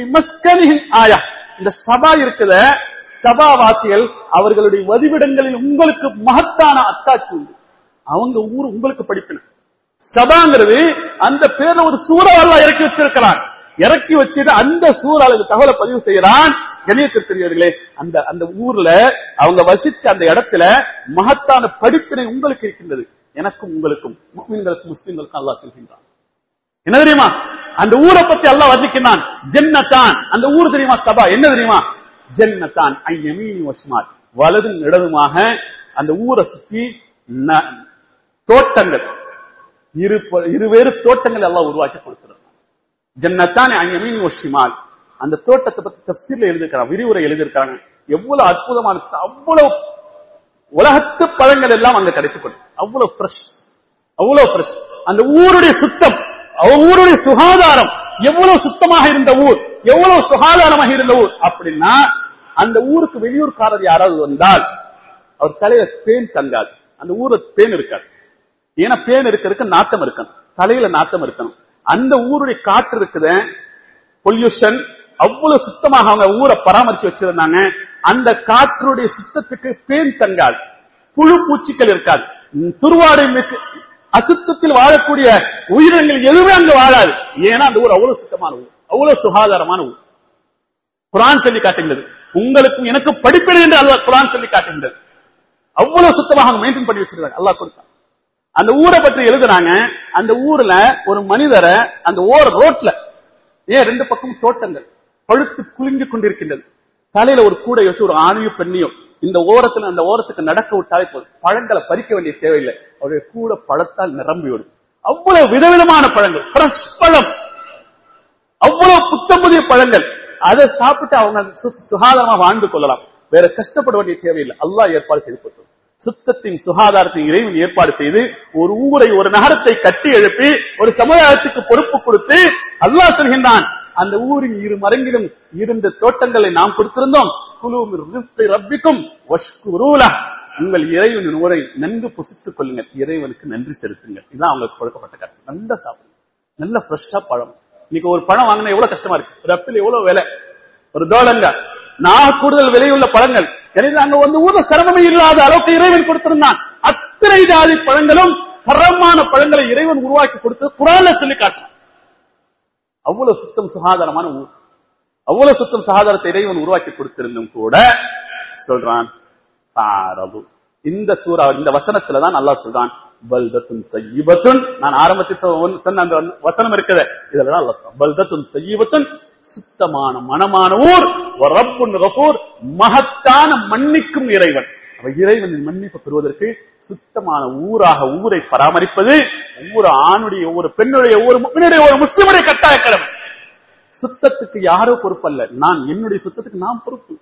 ஆயா இந்த சபா இருக்குத சபாவாசிகள் அவர்களுடைய வதிவிடங்களில் உங்களுக்கு மகத்தான அத்தாட்சி உண்டு அவங்க ஊர் உங்களுக்கு படிப்பின சபாங்கிறது அந்த பேர்ல ஒரு சூறாவல்ல இறக்கி வச்சிருக்கிறான் இறக்கி வச்சுட்டு அந்த சூறாளுக்கு தகவலை பதிவு செய்யறான் கணியத்திற்குரியவர்களே அந்த அந்த ஊர்ல அவங்க வசிச்ச அந்த இடத்துல மகத்தான படிப்பினை உங்களுக்கு இருக்கின்றது எனக்கும் உங்களுக்கும் முஸ்லிம்களுக்கும் முஸ்லிம்களுக்கும் அல்லாஹ் சொல்கின்றான் என்ன தெரியுமா அந்த ஊரை பத்தி அல்லாஹ் வர்ணிக்கிறான் ஜென்னத்தான் அந்த ஊர் தெரியுமா சபா என்ன தெரியுமா ஜென்னத்தான் ஐயமீனி வஸ்மாத் வலதும் இடதுமாக அந்த ஊரை சுத்தி ந- தோட்டங்கள் இரு ப- இருவேறு தோட்டங்கள் எல்லாம் உருவாக்கி கொடுக்கிறார் ஜன்னத்தான் அயமீன் ஒஷிமால் அந்த தோட்டத்தை பத்தி தப்சீர்ல எழுதிருக்கிறாங்க விரிவுரை எழுதியிருக்காங்க எவ்வளவு அற்புதமான அவ்வளவு உலகத்து பழங்கள் எல்லாம் அங்க கிடைக்கப்படும் அவ்வளவு ஃப்ரெஷ் அவ்வளவு ஃப்ரெஷ் அந்த ஊருடைய சுத்தம் அவ ஊருடைய சுகாதாரம் எவ்வளவு சுத்தமாக இருந்த ஊர் எவ்வளவு சுகாதாரமாக இருந்த ஊர் அப்படின்னா அந்த ஊருக்கு வெளியூர்காரர் யாராவது வந்தால் அவர் தலையில பேன் தங்காது அந்த ஊர்ல பேன் இருக்காது ஏன்னா பேன் இருக்கிறதுக்கு நாட்டம் இருக்கணும் தலையில நாட்டம் இருக்கணும் அந்த ஊருடைய காற்று இருக்குத பொல்யூஷன் அவ்வளவு சுத்தமாக அவங்க ஊரை பராமரிச்சு வச்சிருந்தாங்க அந்த காற்றுடைய சுத்தத்துக்கு பேன் தங்காது புழு பூச்சிகள் இருக்காது உம், துருவாடை மிக்க அசுத்தத்தில் வாழக்கூடிய உயிரினங்கள் எதுவுமே அங்க வாழாது ஏன்னா அந்த ஊர் அவ்வளவு சுத்தமான ஊர் அவ்வளவு சுகாதாரமான ஊர் குரான் சொல்லி காட்டுகிறது உங்களுக்கும் எனக்கு படிப்பினை என்று அல்லாஹ் குரான் சொல்லி காட்டுகின்றது அவ்வளவு சுத்தமாக மெயின்டைன் பண்ணி வச்சிருக்காங்க அல்லாஹ் கொடுத்தான் அந்த ஊரை பற்றி எழுதுறாங்க அந்த ஊர்ல ஒரு மனிதரை அந்த ஓர ரோட்ல ஏன் ரெண்டு பக்கமும் தோட்டங்கள் பழுத்து குலுங்கி கொண்டிருக்கின்றது தலையில ஒரு கூடை வச்சு ஒரு ஆணையோ பெண்ணையோ இந்த ஓரத்துல அந்த ஓரத்துக்கு நடக்க விட்டாலே போதும் பழங்களை பறிக்க வேண்டிய தேவையில்லை அவருடைய கூட பழத்தால் நிரம்பி விடும் அவ்வளவு விதவிதமான பழங்கள் ஃப்ரெஷ் பழம் அவ்வளவு புத்தம் புதிய பழங்கள் அதை சாப்பிட்டு அவங்க சு- சுகாதாரமா வாழ்ந்து கொள்ளலாம் வேற கஷ்டப்பட வேண்டிய தேவையில்லை அல்லாஹ் ஏற்பாடு செய்து கொடுத்தது சுத்தத்தின் சுகாதாரத்தின் இறைவன் ஏற்பாடு செய்து ஒரு ஊரை ஒரு நகரத்தை கட்டி எழுப்பி ஒரு சமுதாயத்துக்கு பொறுப்பு கொடுத்து அல்லாஹ் சொல்கின்றான் அந்த ஊரின் இரு மரங்கிலும் இருந்த தோட்டங்களை நாம் கொடுத்திருந்தோம் குழு ரப்பிக்கும் வஷ்குரூலா உங்கள் இறைவனின் ஊரை நன்கு புசித்துக் கொள்ளுங்கள் இறைவனுக்கு நன்றி செலுத்துங்கள் இதுதான் அவங்களுக்கு கொடுக்கப்பட்ட கருத்து நல்லா சாப்பிடுங்க நல்ல ஃப்ரெஷ்ஷா பழம் இன்னைக்கு ஒரு பழம் வாங்கினா எவ்வளவு கஷ்டமா இருக்கு ஒரு அப்பிள் எவ்வளவு விலை ஒரு தோலங்க நான் கூடுதல் விலையுள்ள பழங்கள் எனவே அங்க வந்து ஊத சிரமமே இல்லாத அளவுக்கு இறைவன் கொடுத்திருந்தான் அத்தனை ஜாதி பழங்களும் தரமான பழங்களை இறைவன் உருவாக்கி கொடுத்து குரான்ல சொல்லி காட்டுறான் அவ்வளவு சுத்தம் சுகாதாரமான ஊர் அவ்வளவு சுத்தம் சுகாதாரத்தை இறைவன் உருவாக்கி கொடுத்திருந்தும் கூட சொல்றான் பாரபு இந்த சூறா இந்த வசனத்துல தான் அல்லாஹ் சொல்றான் பல்தத்துன் சையிபத்துன் நான் ஆரம்பத்தில் சொ- சொன்ன அந்த வசனம் இருக்குது இதுல தான் அல்லாஹ் சொல்றான் பல்தத்துன் சையிபத்துன் சுத்தமான மனமான ஊர் ரப்புன் கஃபூர் மகத்தான மன்னிக்கும் இறைவன் அவ இறைவனின் மன்னிப்பு பெறுவதற்கு சுத்தமான ஊராக ஊரை பராமரிப்பது ஒவ்வொரு ஆணுடைய ஒவ்வொரு பெண்ணுடைய ஒவ்வொரு முக்மினுடைய ஒரு முஸ்லிமுடைய கட்டாய கடமை சுத்தத்துக்கு யாரோ பொறுப்பல்ல நான் என்னுடைய சுத்தத்துக்கு நான் பொறுப்பு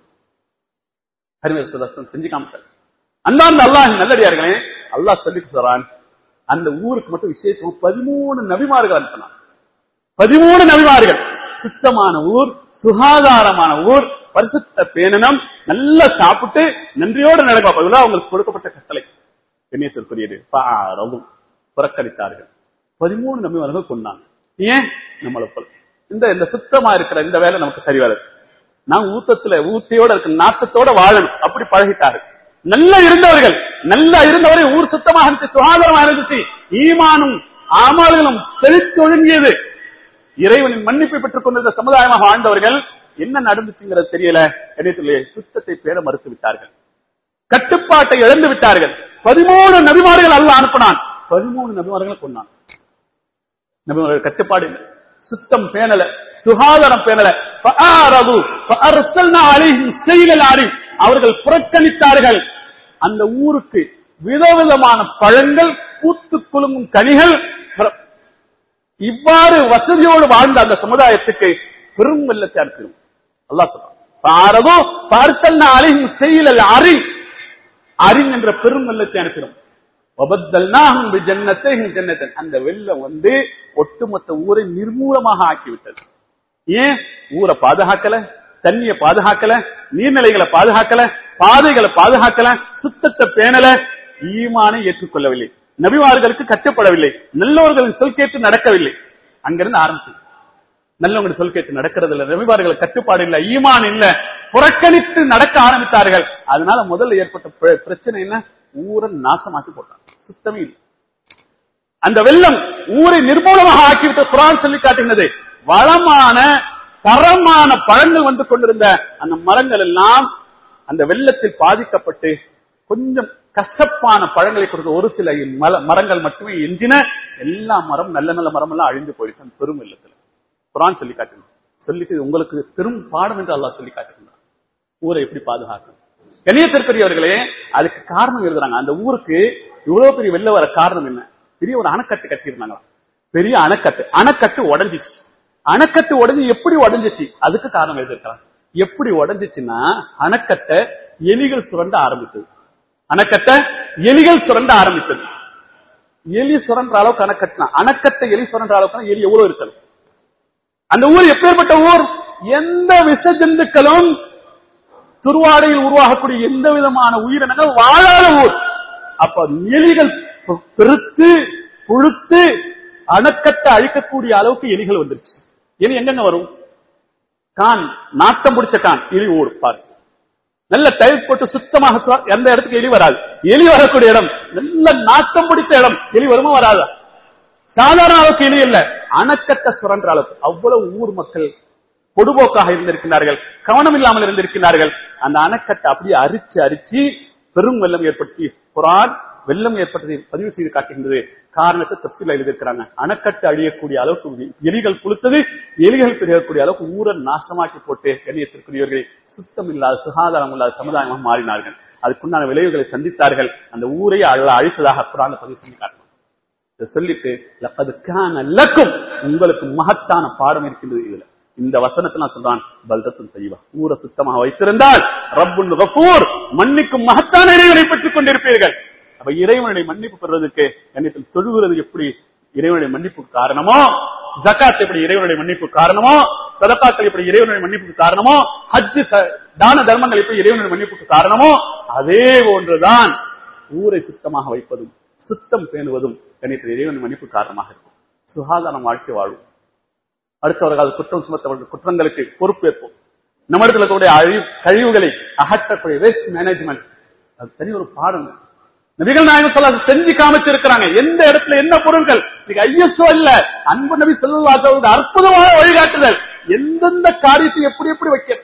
ஹரிமேல் சுதர்சன் செஞ்சு காமிட்டார் அந்தாந்த அல்லாஹ் நல்லடியார்களே அல்லாஹ் சொல்லி சொல்றான் அந்த ஊருக்கு மட்டும் விசேஷம் பதிமூணு நபிமார்கள் அனுப்பினான் பதிமூணு நபிமார்கள் சுத்தமான ஊர் சுகாதாரமான ஊர் பரிசுத்த பேணனம் நல்லா சாப்பிட்டு நன்றியோடு நடக்கும் இதெல்லாம் அவங்களுக்கு கொடுக்கப்பட்ட கட்டளை கண்ணியத்திற்குரியது பாரவும் புறக்கணித்தார்கள் பதிமூணு நபிமார்கள் கொண்டாங்க ஏன் நம்மளை போல இந்த இந்த சுத்தமா இருக்கிற இந்த வேலை நமக்கு சரி வராது நான் ஊத்தத்துல ஊத்தியோட இருக்கு நாட்டத்தோட வாழணும் அப்படி பழகிட்டாரு நல்லா இருந்தவர்கள் நல்லா இருந்தவரை ஊர் சுத்தமாக இருந்துச்சு சுகாதாரமாக இருந்துச்சு ஈமானும் ஆமால்களும் செழித்து ஒழுங்கியது இறைவனின் மன்னிப்பை பெற்றுக் கொண்டிருந்த சமுதாயமாக வாழ்ந்தவர்கள் என்ன நடந்துச்சுங்கிறது தெரியல இடத்திலே சுத்தத்தை பேர மறுத்து விட்டார்கள் கட்டுப்பாட்டை இழந்து விட்டார்கள் பதிமூணு நபிமார்கள் அல்ல அனுப்பினான் பதிமூணு நபிமார்களை கொண்டான் நபிமார்கள் கட்டுப்பாடு இல்லை சுத்தம் பேணல சுகாதாரம் பேணல ஃபஆரது, ஃபஅர்சல்னா அலைஹிம் செய்கல் அரிம். அவர்கள் புறக்கணித்தார்கள் அந்த ஊருக்கு விதவிதமான பழங்கள் பூத்து குலுங்கும் கனிகள் பிற- இவ்வாறு வசதியோடு வாழ்ந்த அந்த சமுதாயத்துக்கு பெரும் வெள்ளத்தை அனுப்பிடும் அல்லாஹ் சொல்றான் "ஃபஅரது, ஃபஅர்சல்னா அலைஹிம் செய்கல் அரிம்." அரின் என்ற பெரும் வெள்ளத்தை அனுப்பிடும் வபத்தல்னாஹும் பிஜன்னத்தைஹிம் ஜன்னத்தன். அந்த வெள்ளம் வந்து ஒட்டுமொத்த ஊரை நிர்மூலமாக ஆக்கிவிட்டது ஏன் ஊரை பாதுகாக்கல தண்ணியை பாதுகாக்கல நீர்நிலைகளை பாதுகாக்கல பாதைகளை பாதுகாக்கல சுத்தத்தை பேணல ஈமானை ஏற்றுக்கொள்ளவில்லை நபிமார்களுக்கு கட்டுப்படவில்லை நல்லவர்களின் சொல் கேட்டு நடக்கவில்லை அங்கிருந்து ஆரம்பிச்சு நல்லவங்க சொல் கேட்டு நடக்கிறது இல்ல ரவிவார்கள் கட்டுப்பாடு இல்ல ஈமான் இல்ல புறக்கணித்து நடக்க ஆரம்பித்தார்கள் அதனால முதல்ல ஏற்பட்ட பிர- பிரச்சனை என்ன ஊரை நாசமாக்கி போட்டாங்க சுத்தமே இல்லை அந்த வெள்ளம் ஊரை நிர்மூலமாக ஆக்கிவிட்ட குரான் சொல்லி காட்டுகிறது வளமான தரமான பழங்கள் வந்து கொண்டிருந்த அந்த மரங்கள் எல்லாம் அந்த வெள்ளத்தில் பாதிக்கப்பட்டு கொஞ்சம் கசப்பான பழங்களை கொடுத்த ஒரு சில மல- மரங்கள் மட்டுமே எஞ்சின எல்லா மரம் நல்ல நல்ல மரம் எல்லாம் அழிந்து போயிடுச்சு அந்த பெரும் வெள்ளத்துல குரான் சொல்லி காட்டுங்க சொல்லிட்டு இது உங்களுக்கு பெரும் பாடம் என்று அல்லாஹ் சொல்லி காட்டுகின்றான் ஊரை எப்படி பாதுகாக்கணும் கண்ணியத்திற்குரியவர்களே அதுக்கு காரணம் எழுதுறாங்க அந்த ஊருக்கு இவ்வளவு பெரிய வெள்ள வர காரணம் என்ன பெரிய ஒரு அணைக்கட்டு கட்டியிருந்தாங்களாம் பெரிய அணைக்கட்டு அணைக்கட்டு உடஞ்சிச்சு அணைக்கட்டு உடைஞ்சு எப்படி உடைஞ்சிச்சு அதுக்கு காரணம் எழுதிருக்கிறாங்க எப்படி உடைஞ்சிச்சுன்னா அணைக்கட்டை எலிகள் சுரண்ட ஆரம்பித்தது அணைக்கட்டை எலிகள் சுரண்ட ஆரம்பித்தது எலி சுரண்ட அளவுக்கு அணைக்கட்டுனா அணைக்கட்டை எலி சுரண்ட அளவுக்கு எலி எவ்வளவு இருக்கணும் அந்த ஊர் எப்பேற்பட்ட ஊர் எந்த விஷ ஜந்துக்களும் துருவாடையில் உருவாகக்கூடிய எந்த விதமான உயிரினங்கள் வாழாத ஊர் அப்ப எலிகள் பெ- பெருத்து புழுத்து அணைக்கட்டை அழிக்கக்கூடிய அளவுக்கு எலிகள் வந்துருச்சு எலி எங்கெங்க வரும் கான் நாட்டம் பிடிச்ச கான் எலி ஓடும் பாரு நல்ல டைல்ஸ் போட்டு சுத்தமாக சு- எந்த இடத்துக்கு எலி வராது எலி வரக்கூடிய இடம் நல்ல நாட்டம் பிடித்த இடம் எலி வருமா வராதா சாதாரண அளவுக்கு எலி இல்ல அணைக்கட்ட சுரன்ற அளவுக்கு அவ்வளவு ஊர் மக்கள் பொடுபோக்காக இருந்திருக்கிறார்கள் கவனம் இல்லாமல் இருந்திருக்கிறார்கள் அந்த அணைக்கட்டை அப்படியே அரிச்சு அரிச்சு பெரும் வெள்ளம் ஏற்படுத்தி குரான் வெள்ளம் ஏற்பட்டதை பதிவு செய்து காட்டுகின்றது காரணத்தை தப்சில எழுதியிருக்கிறாங்க அணைக்கட்டு அழியக்கூடிய அளவுக்கு எலிகள் புழுத்தது எலிகள் பெருகக்கூடிய அளவுக்கு ஊரை நாசமாக்கி போட்டு கண்ணியத்திற்குரியவர்களை சுத்தம் இல்லாத சுகாதாரம் இல்லாத சமுதாயமாக மாறினார்கள் அதுக்குண்டான விளைவுகளை சந்தித்தார்கள் அந்த ஊரை அழ அழித்ததாக குரான் பதிவு செய்து காட்டணும் இதை சொல்லிட்டு லப்பது லக்கும் உங்களுக்கு மகத்தான பாடம் இருக்கின்றது இதுல இந்த வசனத்தை நான் சொல்றான் பல்தத்தும் செய்வா ஊரை சுத்தமாக வைத்திருந்தால் ரப்புல் கஃபூர் மன்னிக்கும் மகத்தான இறைவனை பெற்றுக் கொண்டிருப்பீர்கள் அப்ப இறைவனுடைய மன்னிப்பு பெறுவதற்கு கண்ணியத்தில் தொழுகிறது எப்படி இறைவனுடைய மன்னிப்புக்கு காரணமோ ஜக்காத் எப்படி இறைவனுடைய மன்னிப்பு காரணமோ சதக்காக்கள் எப்படி இறைவனுடைய மன்னிப்புக்கு காரணமோ ஹஜ் தான தர்மங்கள் எப்படி இறைவனுடைய மன்னிப்புக்கு காரணமோ அதே போன்றுதான் ஊரை சுத்தமாக வைப்பதும் சுத்தம் பேணுவதும் கணியத்தில் இறைவன் மன்னிப்பு காரணமாக இருக்கும் சுகாதாரம் வாழ்க்கை வாழும் அடுத்தவர்கள் குற்றம் சுமத்தவர்கள் குற்றங்களுக்கு பொறுப்பேற்போம் நம்மிடத்தில் இருக்கக்கூடிய அழிவு கழிவுகளை அகற்றக்கூடிய வேஸ்ட் மேனேஜ்மெண்ட் அது தனி ஒரு பாடம் நபிகள் நாயகம் சொல்ல செஞ்சு காமிச்சிருக்கிறாங்க எந்த இடத்துல என்ன பொருட்கள் இன்னைக்கு ஐஎஸ்ஓ இல்ல அன்பு நபி செல்வாக்க அற்புதமான வழிகாட்டுதல் எந்தெந்த காரியத்தை எப்படி எப்படி வைக்க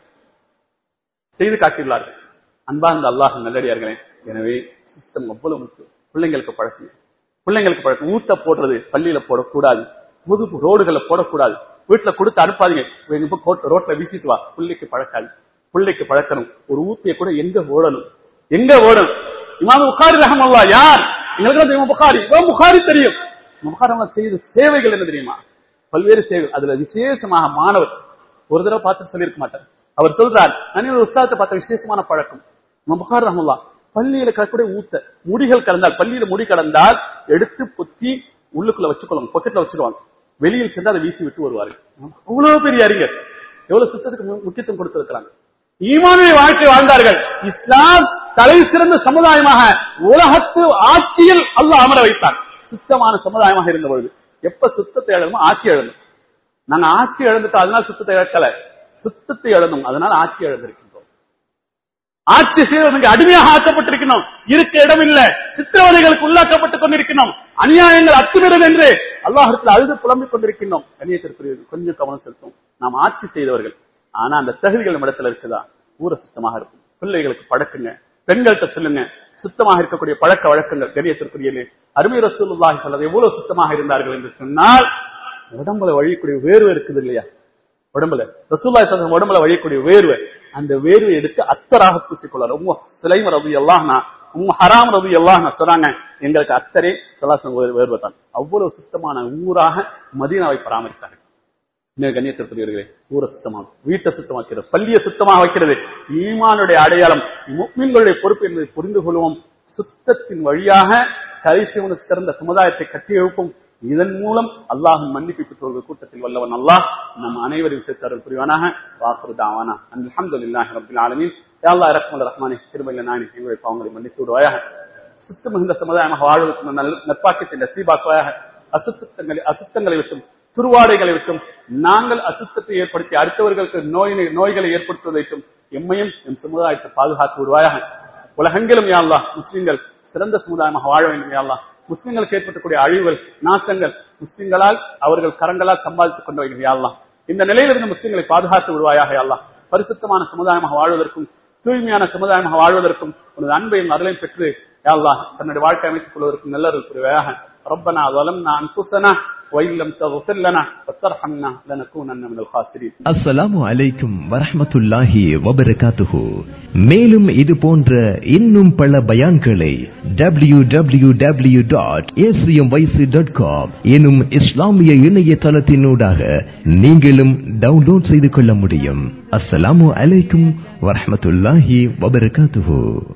செய்து காட்டியுள்ளார்கள் அன்பார்ந்த அல்லாஹ் நல்லடியார்களே எனவே சிஸ்டம் அவ்வளவு முக்கியம் பிள்ளைங்களுக்கு பழக்கம் பிள்ளைங்களுக்கு பழக்கம் ஊத்த போடுறது பள்ளியில போடக்கூடாது புது ரோடுகளை போடக்கூடாது வீட்டுல கொடுத்து அனுப்பாதீங்க ரோட்ல வீசிட்டு வா பிள்ளைக்கு பழக்காது பிள்ளைக்கு பழக்கணும் ஒரு ஊத்திய கூட எங்க ஓடணும் எங்க ஓடணும் இமாம் புகாரி ரஹமல்லா யார் எங்களுக்கு இமாம் புகாரி இமாம் புகாரி தெரியும் புகாரி செய்த சேவைகள் என்ன தெரியுமா பல்வேறு சேவை அதுல விசேஷமாக மாணவர் ஒரு தடவை பார்த்து சொல்லியிருக்க மாட்டார் அவர் சொல்றார் நான் ஒரு உஸ்தாதத்தை பார்த்த விசேஷமான பழக்கம் இமாம் புகாரி ரஹமல்லா பள்ளியில கலக்கூடிய ஊத்த முடிகள் கடந்தால் பள்ளியில முடி கடந்தால் எடுத்து பொத்தி உள்ளுக்குள்ள வச்சுக்கொள்ளும் பொக்கெட்ல வச்சுக்குவாங்க வெளியில் சென்று அதை வீசி விட்டு வருவார்கள் அவ்வளவு பெரிய அறிஞர் எவ்வளவு சுத்தத்துக்கு முக்கியத்துவம் கொடுத்திருக்கிறாங்க ஈமானுடைய வாழ்க்கை வாழ்ந்தார்கள் இஸ்லாம் தலை சிறந்த சமுதாயமாக உலகத்து ஆட்சியில் அல்ல அமர வைத்தார் சுத்தமான சமுதாயமாக இருந்த பொழுது எப்ப சுத்தத்தை இழந்தோமோ ஆட்சி இழந்தோம் நாங்க ஆட்சி இழந்துட்டோம் அதனால சுத்தத்தை இழக்கல சுத்தத்தை இழந்தோம் அதனால ஆட்சி இழந்திருக்கின்றோம் ஆட்சி செய்வதற்கு அடிமையாக ஆக்கப்பட்டிருக்கணும் இருக்க இடம் இல்ல சித்திரவதைகளுக்கு உள்ளாக்கப்பட்டுக் கொண்டிருக்கணும் அநியாயங்கள் அத்துவிடும் என்று அல்லாஹத்தில் அழுது புலம்பிக் கொண்டிருக்கின்றோம் கண்ணியத்திற்குரியது கொஞ்சம் கவனம் செலுத்தும் நாம் ஆட்சி செய்தவர்கள் ஆனா அந்த தகுதிகள் இடத்துல இருக்குதா ஊர சுத்தமாக இருக்கும் பிள்ளைகளுக்கு பழக்குங்க பெண்கள்கிட்ட சொல்லுங்க சுத்தமாக இருக்கக்கூடிய பழக்க வழக்கங்கள் கண்ணியத்திற்குரிய அருமை ரசூலுல்லாஹி சொல்றது எவ்வளவு சுத்தமாக இருந்தார்கள் என்று சொன்னால் உடம்புல வழியக்கூடிய வேர்வை இருக்குது இல்லையா உடம்புல ரசூல்லாய் சொல்ற உடம்புல வழியக்கூடிய வேர்வை அந்த வேர்வை எடுத்து அத்தராக பூசிக்கொள்ளார் உங்க சிலைம ரவி எல்லாம் உங்க ஹராம் ரவி எல்லாம் சொல்றாங்க எங்களுக்கு அத்தரே சொல்லாசம் வேர்வை தான் அவ்வளவு சுத்தமான ஊராக மதீனாவை பராமரித்தார்கள் கண்ணியத்திற்குரியவர்களே ஊரை சுத்தமாக வீட்டை சுத்தமாக்கிறது பள்ளியை சுத்தமாக வைக்கிறது ஈமானுடைய அடையாளம் முக்மீன்களுடைய பொறுப்பு என்பதை புரிந்து கொள்வோம் சுத்தத்தின் வழியாக கரிசிவனுக்கு சிறந்த சமுதாயத்தை கட்டி எழுப்பும் இதன் மூலம் அல்லாஹும் மன்னிப்பு பெற்றோர்கள் கூட்டத்தில் வல்லவன் அல்லாஹ் நம் அனைவரையும் சேர்த்தார்கள் புரிவானாக வாக்குறு தாவானா அல்ஹம்துலில்லாஹி ரப்பில் ஆலமீன் யா அல்லாஹ் ரஹ்மான் ரஹ்மானே கிருபையில் நானே எங்களுடைய பாவங்களை மன்னித்து விடுவாயாக சுத்த மிகுந்த சமுதாயமாக வாழ்வதற்கு நல்ல நட்பாக்கத்தை நசீபாக்குவாயாக அசுத்தங்களை அசுத்தங்களை விட்டும் துருவாடைகளை விட்டும் நாங்கள் அசுத்தத்தை ஏற்படுத்தி அடுத்தவர்களுக்கு நோயினை நோய்களை ஏற்படுத்துவதைக்கும் எம்மையும் எம் சமுதாயத்தை பாதுகாத்து விடுவாயாக உலகெங்கிலும் யாழ்லா முஸ்லிம்கள் சிறந்த சமுதாயமாக வாழ வேண்டும் யாழ்லா முஸ்லிம்களுக்கு ஏற்பட்டக்கூடிய அழிவுகள் நாசங்கள் முஸ்லிம்களால் அவர்கள் கரங்களால் சம்பாதித்துக் கொண்டு வருகிறது யாழ்லாம் இந்த நிலையிலிருந்து முஸ்லிம்களை பாதுகாத்து விடுவாயாக யாழ்லா பரிசுத்தமான சமுதாயமாக வாழ்வதற்கும் தூய்மையான சமுதாயமாக வாழ்வதற்கும் உனது அன்பையும் அருளையும் பெற்று யாழ்லா தன்னுடைய வாழ்க்கை அமைத்துக் கொள்வதற்கு நல்லர்கள் புரிவாயாக ربنا ظلمنا انفسنا وان لم تغفر لنا وترحمنا لنكونن من الخاسرين அஸ்ஸலாமு அலைக்கும் வரஹ்மத்துல்லாஹி வபரகாத்துஹு மேலும் இது போன்ற இன்னும் பல பயான்களை W W W dot dot com எனும் இஸ்லாமிய இணையதளத்தினூடாக நீங்களும் டவுன்லோட் செய்து கொள்ள முடியும் அஸ்ஸலாமு அலைக்கும் வரஹ்மத்துல்லாஹி வபரகாத்துஹு